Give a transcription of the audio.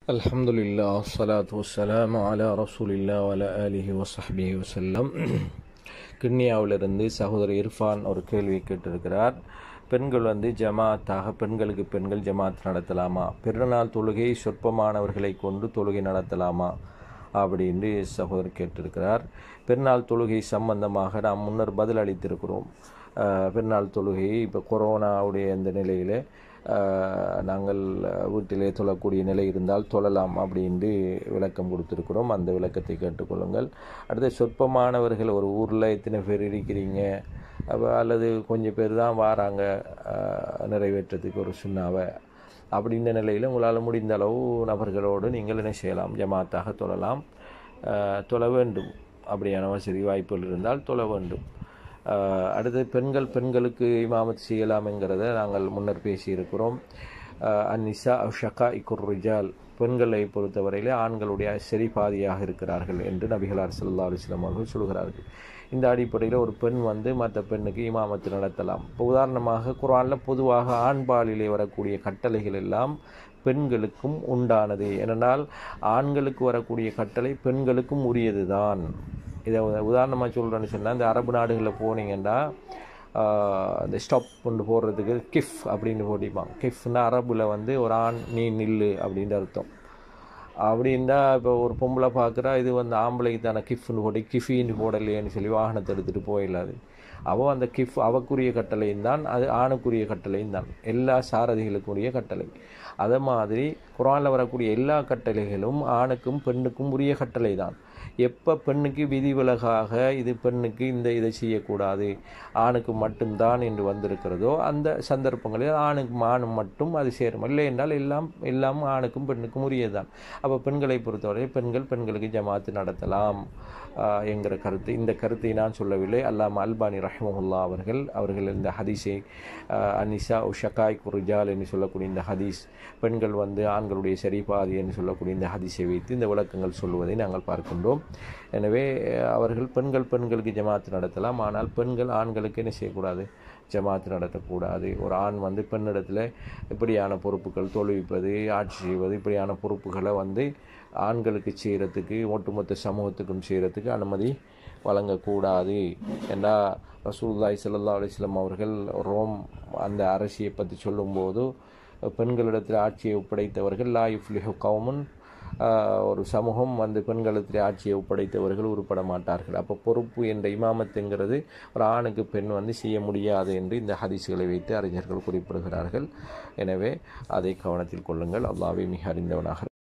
الحمد لله والصلاة والسلام على رسول الله وعلى آله وصحبه وسلم கிண்ணியாவிலிருந்து சகோதரர் இர்ஃபான் ஒரு கேள்வி கேட்டிருக்கிறார் பெண்கள் வந்து ஜமாத்தாக பெண்களுக்கு பெண்கள் ஜமாத் நடத்தலாமா பிறநாள் தொழுகை சொற்பமானவர்களை கொண்டு தொழுகை நடத்தலாமா அப்படின்னு சகோதரர் கேட்டிருக்கிறார் பெருநாள் தொழுகை சம்பந்தமாக நாம் முன்னர் பதில் அளித்திருக்கிறோம் அஹ், பெருநாள் தொழுகை இப்போ கொரோனாவுடைய இந்த நிலையில் நாங்கள் வீட்டிலே தொழக்கூடிய நிலை இருந்தால் தொழலாம் அப்படின்ட்டு விளக்கம் கொடுத்துருக்குறோம் அந்த விளக்கத்தை கேட்டுக்கொள்ளுங்கள் அடுத்து சொற்பமானவர்கள் ஒரு ஊரில் எத்தனை பேர் இருக்கிறீங்க அப்போ அல்லது கொஞ்சம் பேர் தான் வாராங்க அஹ், நிறைவேற்றத்துக்கு ஒரு சுண்ணாவை அப்படின்ற நிலையில் உங்களால் முடிந்த அளவு நபர்களோடு நீங்கள் என்ன செய்யலாம் ஜமாத்தாக தொழலாம் அஹ், தொழ வேண்டும் அப்படியான வசதி வாய்ப்புகள் இருந்தால் தொழ வேண்டும் அஹ், அடுத்து பெண்கள் பெண்களுக்கு இமாமத் செய்யலாம்ங்கிறத நாங்கள் முன்னர் பேசியிருக்கிறோம் அஹ், அந்நிசா ஷக்கா இக்குர் ரிஜால் பெண்களை பொறுத்தவரையிலே ஆண்களுடைய சரி பாதியாக இருக்கிறார்கள் என்று நபிகளார் ஸல்லல்லாஹு அலைஹி வஸல்லம் அவர்கள் சொல்கிறார்கள் இந்த அடிப்படையில் ஒரு பெண் வந்து மற்ற பெண்ணுக்கு இமாமத்து நடத்தலாம் இப்போ உதாரணமாக குர்ஆனில் பொதுவாக ஆண்பாலிலே வரக்கூடிய கட்டளைகள் எல்லாம் பெண்களுக்கும் உண்டானது ஏனென்றால் ஆண்களுக்கு வரக்கூடிய கட்டளை பெண்களுக்கும் உரியது தான் இதை உதாரணமாக சொல்கிறேன்னு சொன்னால் இந்த அரபு நாடுகளில் போனீங்கன்னா ஆஹ், இந்த ஸ்டாப் கொண்டு போடுறதுக்கு கிஃப் அப்படின்னு போட்டிப்பான் கிஃப்னா அரபுல வந்து ஒரு ஆண் நீ நில்லு அப்படின்னு அர்த்தம் அப்படின்னா இப்போ ஒரு பொம்பளை பார்க்குறா இது வந்து ஆம்பளைக்கு தானே கிஃப்னு போட்டு கிஃபின்னு போடலையேன்னு சொல்லி வாகனத்தை எடுத்துகிட்டு போயிடலாது அவள் அந்த கிஃப் அவக்குரிய கட்டளையும் தான் அது ஆணுக்குரிய கட்டளையும் தான் எல்லா சாரதிகளுக்குரிய கட்டளை அதே மாதிரி குரானில் வரக்கூடிய எல்லா கட்டளைகளும் ஆணுக்கும் பெண்ணுக்கும் உரிய கட்டளை தான் எப்போ பெண்ணுக்கு விதிவிலகாக இது பெண்ணுக்கு இந்த இதை செய்யக்கூடாது ஆணுக்கு மட்டும்தான் என்று வந்திருக்கிறதோ அந்த சந்தர்ப்பங்களில் ஆணுக்கு ஆணும் மட்டும் அது சேரும் இல்லை என்றால் எல்லாம் எல்லாம் ஆணுக்கும் பெண்ணுக்கும் உரியதுதான் அப்போ பெண்களை பொறுத்தவரை பெண்கள் பெண்களுக்கு ஜமாத்து நடத்தலாம் ஆஹ், என்கிற கருத்து இந்த கருத்தை நான் சொல்லவில்லை அல்லாம அல்பானி ரஹ்மஹுல்லா அவர்கள் அவர்கள் இந்த ஹதீஸை ஆஹ், அனிசா உஷகாய் குருஜால் என்று சொல்லக்கூடிய இந்த ஹதீஸ் பெண்கள் வந்து ஆண்களுடைய சரிபாதி என்று சொல்லக்கூடிய இந்த ஹதீஸை வைத்து இந்த விளக்கங்கள் சொல்லுவதை நாங்கள் பார்க்கின்றோம் எனவே அஹ், அவர்கள் பெண்கள் பெண்களுக்கு ஜமாத்து நடத்தலாம் ஆனால் பெண்கள் ஆண்களுக்கு என்ன செய்யக்கூடாது ஜமாத்து நடத்தக்கூடாது ஒரு ஆண் வந்து பெண்ணிடத்தில் இப்படியான பொறுப்புகள் தொழுவிப்பது ஆட்சி செய்வது இப்படியான பொறுப்புகளை வந்து ஆண்களுக்கு செய்கிறதுக்கு ஒட்டுமொத்த சமூகத்துக்கும் செய்கிறதுக்கு அனுமதி வழங்கக்கூடாது ஏன்னா ரசூலுல்லாஹி ஸல்லல்லாஹு அலைஹி வஸல்லம் அவர்கள் ரோம் அந்த அரசியை பற்றி சொல்லும்போது பெண்களிடத்தில் ஆட்சியை ஒப்படைத்தவர்கள் லா யுஃப்லிஹு கவுமுன் ஆஹ், ஒரு சமூகம் வந்து பெண்களிடத்தில் ஆட்சியை ஒப்படைத்தவர்கள் உருப்பட மாட்டார்கள் அப்போ பொறுப்பு என்ற இமாமத்துங்கிறது ஒரு ஆணுக்கு பெண் வந்து செய்ய முடியாது என்று இந்த ஹதீஸ்களை வைத்து அறிஞர்கள் குறிப்பிடுகிறார்கள் எனவே அதை கவனத்தில் கொள்ளுங்கள் அல்லாவே மிக அறிந்தவனாக